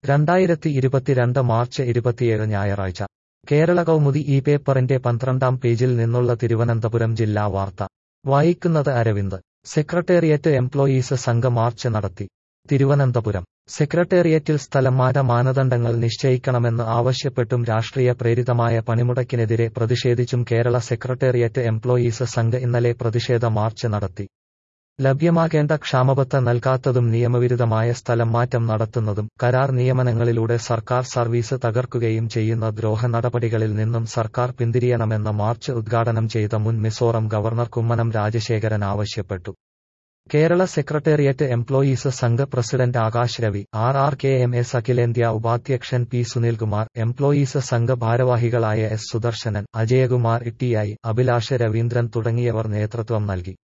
രണ്ടായിരത്തി ഇരുപത്തിരണ്ട് മാർച്ച് ഇരുപത്തിയേഴ് ഞായറാഴ്ച കേരള കൗമുദി ഈ പേപ്പറിന്റെ പന്ത്രണ്ടാം പേജിൽ നിന്നുള്ള തിരുവനന്തപുരം ജില്ലാ വാർത്ത വായിക്കുന്നത് Aravind secretariat employees Sangh march നടത്തി തിരുവനന്തപുരം സെക്രട്ടേറിയറ്റിൽ സ്ഥലംമാറ്റ മാനദണ്ഡങ്ങൾ നിശ്ചയിക്കണമെന്ന് ആവശ്യപ്പെട്ടും രാഷ്ട്രീയ പ്രേരിതമായ പണിമുടക്കിനെതിരെ പ്രതിഷേധിച്ചും കേരള സെക്രട്ടേറിയറ്റ് എംപ്ലോയീസ് സംഘ് ഇന്നലെ പ്രതിഷേധ മാർച്ച് നടത്തി ലഭ്യമാകേണ്ട ക്ഷാമബത്ത നൽകാത്തതും നിയമവിരുദ്ധമായ സ്ഥലം മാറ്റം നടത്തുന്നതും കരാർ നിയമനങ്ങളിലൂടെ സർക്കാർ സർവീസ് തകർക്കുകയും ചെയ്യുന്ന ദ്രോഹ നടപടികളിൽ നിന്നും സർക്കാർ പിന്തിരിയണമെന്ന് മാർച്ച് ഉദ്ഘാടനം ചെയ്ത മുൻ മിസോറം ഗവർണർ കുമ്മനം രാജശേഖരൻ ആവശ്യപ്പെട്ടു Kerala secretariat employees Sangh president Akash Ravi R R K M S അഖിലേന്ത്യാ ഉപാധ്യക്ഷൻ പി സുനിൽകുമാർ എംപ്ലോയീസ് സംഘ് ഭാരവാഹികളായ എസ് സുദർശനൻ അജയകുമാർ ഇട്ടിയായി അഭിലാഷ് രവീന്ദ്രൻ തുടങ്ങിയവർ നേതൃത്വം നൽകി